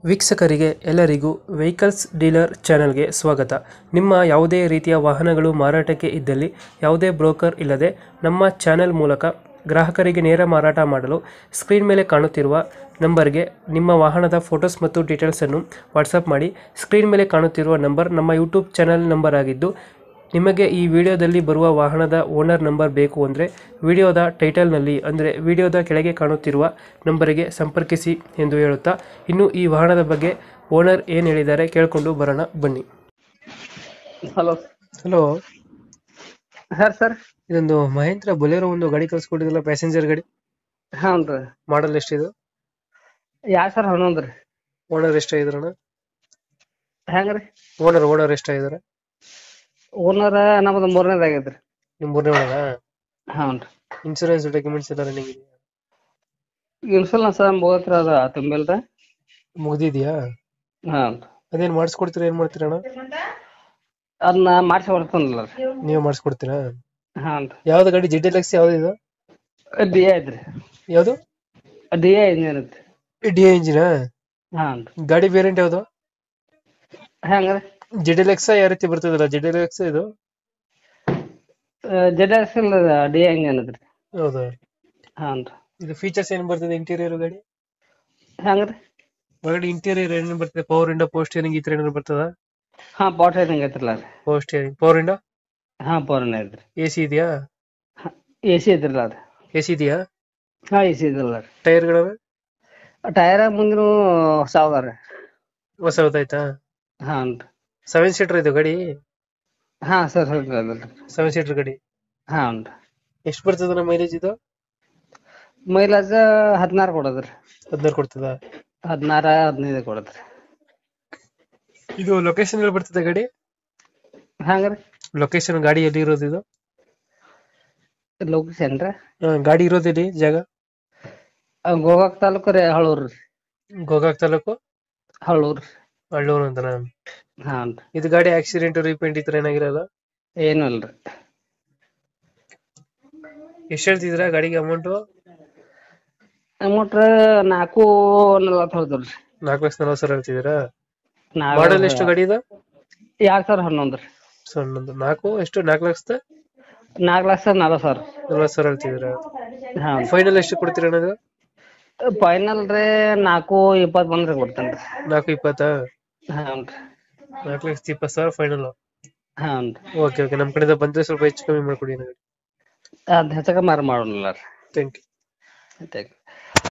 ವೀಕ್ಷಕರಿಗೆ ಎಲ್ಲರಿಗೂ vehicles dealer ಚಾನೆಲ್ಗೆ ಸ್ವಾಗತ ನಿಮ್ಮ ಯಾವುದೇ ರೀತಿಯ ವಾಹನಗಳು ಮಾರಾಟಕ್ಕೆ ಇದ್ದಲ್ಲಿ ಯಾವುದೇ ಬ್ರೋಕರ್ ಇಲ್ಲದೆ ನಮ್ಮ ಚಾನೆಲ್ ಮೂಲಕ ಗ್ರಾಹಕರಿಗೆ ನೇರ ಮಾರಾಟ ಮಾಡಲು ಸ್ಕ್ರೀನ್ ಮೇಲೆ ಕಾಣುತ್ತಿರುವ ನಂಬರ್ಗೆ ನಿಮ್ಮ ವಾಹನದ ಫೋಟೋಸ್ ಮತ್ತು ಡೀಟೇಲ್ಸನ್ನು ವಾಟ್ಸಪ್ ಮಾಡಿ ಸ್ಕ್ರೀನ್ ಮೇಲೆ ಕಾಣುತ್ತಿರುವ ನಂಬರ್ ನಮ್ಮ ಯೂಟ್ಯೂಬ್ ಚಾನೆಲ್ ನಂಬರ್ ಆಗಿದ್ದು ನಿಮಗೆ ಈ ವಿಡಿಯೋದಲ್ಲಿ ಬರುವ ವಾಹನದ ಓನರ್ ನಂಬರ್ ಬೇಕು ಅಂದರೆ ವಿಡಿಯೋದ ಟೈಟಲ್ನಲ್ಲಿ ಅಂದರೆ ವಿಡಿಯೋದ ಕೆಳಗೆ ಕಾಣುತ್ತಿರುವ ನಂಬರಿಗೆ ಸಂಪರ್ಕಿಸಿ ಎಂದು ಹೇಳುತ್ತಾ ಇನ್ನು ಈ ವಾಹನದ ಬಗ್ಗೆ ಓನರ್ ಏನು ಹೇಳಿದ್ದಾರೆ ಕೇಳಿಕೊಂಡು ಬರೋಣ ಬನ್ನಿ ಹಲೋ ಹಲೋ ಸರ್ ಸರ್ ಇದೊಂದು ಮಹೇಂದ್ರ ಬೊಲೆರೋ ಒಂದು ಗಾಡಿ ಕಳ್ಸ್ಕೊಟ್ಟಿದ್ರಲ್ಲ ಪ್ಯಾಸೆಂಜರ್ ಗಾಡಿ ಹಾಂ ರೀ ಮಾಡಲ್ ಎಷ್ಟಿದು ಯಾ ಸರ್ ಹನ್ನೊಂದು ರೀ ಓನರ್ ಎಷ್ಟಾಗಿದ್ರಣ ಹೆಂಗ್ ರೀ ಓನರ್ ಓನರ್ ಎಷ್ಟಾಗಿದ್ದಾರೆ ಓನರ್ ನಮ್ದು ಮೂರನೇದು ಆಗೈತೆ ರೀ ನಿಮ್ಮ ಮೂರನೇ ಓನರ ಹಾಂ ರೀ ಇನ್ಸೂರೆನ್ಸ್ ಡಾಕ್ಯುಮೆಂಟ್ಸ್ ಎಲ್ಲ ರನ್ನಿಂಗ್ ಇದೆಯಾ ಇನ್ಸೂರೆನ್ಸ್ ಮೂವತ್ತರ ಅದ ತುಂಬಿಲ್ಲ ರೀ ಮುಗ್ದಿದ್ಯಾ ಹಾಂ ರೀ ಅದೇನು ಮಾಡಿಸ್ಕೊಡ್ತೀರಾ ಏನು ಮಾಡ್ತೀರಣ್ಣ ಅದನ್ನ ಮಾಡಿಸಿ ಬರ್ತನಲ್ಲ ರೀ ನೀವೇ ಮಾಡಿಸ್ಕೊಡ್ತೀರಾ ಹಾಂ ರೀ ಯಾವ್ದು ಗಾಡಿ ಜೆಡ್ ಎಲ್ ಎಕ್ಸ್ ಯಾವ್ದು ಇದು ಡಿ ಐ ಐತ್ರಿ ಯಾವುದು ಡಿ ಐ ಇಂಜಿನ್ ಐತ್ರಿ ಡಿ ಇಂಜಿನ ಹಾಂ ರೀ ಗಾಡಿ ವೇರಿಯಂಟ್ ಯಾವುದು ಹೆಂಗ್ ರೀ ಜೆಡ್ ಎಲ್ ಎಕ್ಸ್ ಯಾವ ರೀತಿ ಬರ್ತದಲ್ಲ ಜೆಡ್ ಎಲ್ ಎಕ್ಸ್ ಇದು ಜೆಡ್ ಎಸ್ ಇಲ್ಲ ಡಿ ಐ ಇಂಜಿನ್ ಐತ್ರಿ ಹೌದು ಹಾಂ ರೀ ಇದು ಫೀಚರ್ಸ್ ಏನ್ ಬರ್ತದೆ ಇಂಟೀರಿಯರ್ ಗಾಡಿ ಹೆಂಗ್ ರೀ ಒಳಗಡೆ ಇಂಟೀರಿಯರ್ ಏನೇನು ಬರ್ತದೆ ಪವರ್ ಇಂಡ ಪವರ್ ಸ್ಟೇರಿಂಗ್ ಈ ತರ ಏನಾದ್ರು ಬರ್ತದ ಹಾಂ ಪವರ್ ಟ್ರೈನಿಂಗ್ ಐತ್ರಲ್ಲ ರೀ ಪವರ್ ಸ್ಟೇರಿಂಗ್ ಪವರ್ ಇಂಡ ಹಾಂ ಪವರ್ ಐತ್ರಿ ಎ ಸಿ ಇದೆಯಾ ಎ ಸಿ ಐತ್ರಲ್ಲ ರೀ ಎ ಸಿ ಇದೆಯಾ ಹಾಂ ಎ ಸಿ ಐತ್ರಲ್ಲ ರೀ ಟೈರ್ಗಳ ಟೈರ ಮುಂದಿನ ಸಾವ್ದ ರೀ ಹೊಸ ಗೊತ್ತಾಯ್ತಾ ಹಾಂ ರೀ ಸೆವೆನ್ ಸೀಟರ್ ಇದು ಗಾಡಿ ಹಾಂ ಸರ್ ಸರ್ ಅದಲ್ಲ ಸೆವೆನ್ ಸೀಟರ್ ಗಾಡಿ ಹಾಂ ರೀ ಎಷ್ಟು ಬರ್ತದ ಮೈಲೇಜ್ ಇದು ಮೈಲೇಜ್ ಹದಿನಾರು ಕೊಡೋದ್ರಿ ಹದಿನಾರು ಕೊಡ್ತದ ಹದಿನಾರ ಹದಿನೈದು ಕೊಡೋದ್ರಿ ಇದು ಲೊಕೇಶನ್ ಎಲ್ಲಿ ಬರ್ತದೆ ಗಾಡಿ ಹಂಗ್ರಿ ಲೊಕೇಶನ್ ಗಾಡಿ ಎಲ್ಲಿ ಇರೋದು ಇದು ಲೊಕೇಶನ್ ರೀ ಹಾ, ಗಾಡಿ ಇರೋದು ಎಲ್ಲಿ ಜಾಗ ಗೋಕಾಕ್ ತಾಲೂಕು ರೀ ಹಳೂರು ರೀ ಗೋಕಾಕ್ ತಾಲೂಕು ಹಳೂರು ಹಳ್ಳೂರು ಅಂತನ ಹಾಂ ರೀ ಇದು ಗಾಡಿ ಆಕ್ಸಿಡೆಂಟ್ ರೀಪೇಂಟ್ ಈ ತರ ಏನಾಗಿರಲ್ಲ ಏನೂ ಇಲ್ರಿ ಎಷ್ಟು ಹೇಳ್ತಿದ್ರ ಗಾಡಿಗೆ ಅಮೌಂಟ್ ಅಮೌಂಟ್ ನಾಲ್ಕು ನಲ್ವತ್ತು ಹೇಳ್ತೀವಿ ರೀ ನಾಲ್ಕು ಲಕ್ಷ ನಲ್ವತ್ತು ಸಾವಿರ ಹೇಳ್ತಿದ್ದೀರಾ ನಾಲ್ಕು ಮಾಡಲ್ ಎಷ್ಟು ಗಾಡಿ ಇದು ಎರಡು ಸಾವಿರ ಹನ್ನೊಂದು ರೀ ಸಣ್ಣದು ನಾಲ್ಕು ಎಷ್ಟು ನಾಲ್ಕು ಲಕ್ಷದ ನಾಲ್ಕು ಲಕ್ಷ ನಲ್ವತ್ತು ಸಾವಿರ ನಲ್ವತ್ತು ಸಾವಿರ ಹೇಳ್ತಿದ್ದೀರಾ ಹಾಂ ಫೈನಲ್ ಎಷ್ಟು ಕೊಡ್ತೀರಾ ಅನ್ನೋದು ಫೈನಲ್ ರೀ ನಾಲ್ಕು ಇಪ್ಪತ್ತು ಬಂದ್ರೆ ಕೊಡ್ತೇನೆ ರೀ ನಾಲ್ಕು ಇಪ್ಪತ್ತಾ ಹಾಂ ರೀ ನಾಲ್ಕು ಲಕ್ಷದ ಇಪ್ಪತ್ತು ಸಾವಿರ ಫೈನಲ್ ಹಾಂ ರೀ ಓಕೆ ಓಕೆ ನಮ್ಮ ಕಡೆಯಿಂದ ಬಂದ್ರೆ ಸ್ವಲ್ಪ ಹೆಚ್ಚು ಕಮ್ಮಿ ಮಾಡ್ಕೊಡಿ ಅದು ಹೆಚ್ಚಕ ಮಾರು ಮಾಡೋಣ ರೀ ಥ್ಯಾಂಕ್ ಯು ಥ್ಯಾಂಕ್ ಯು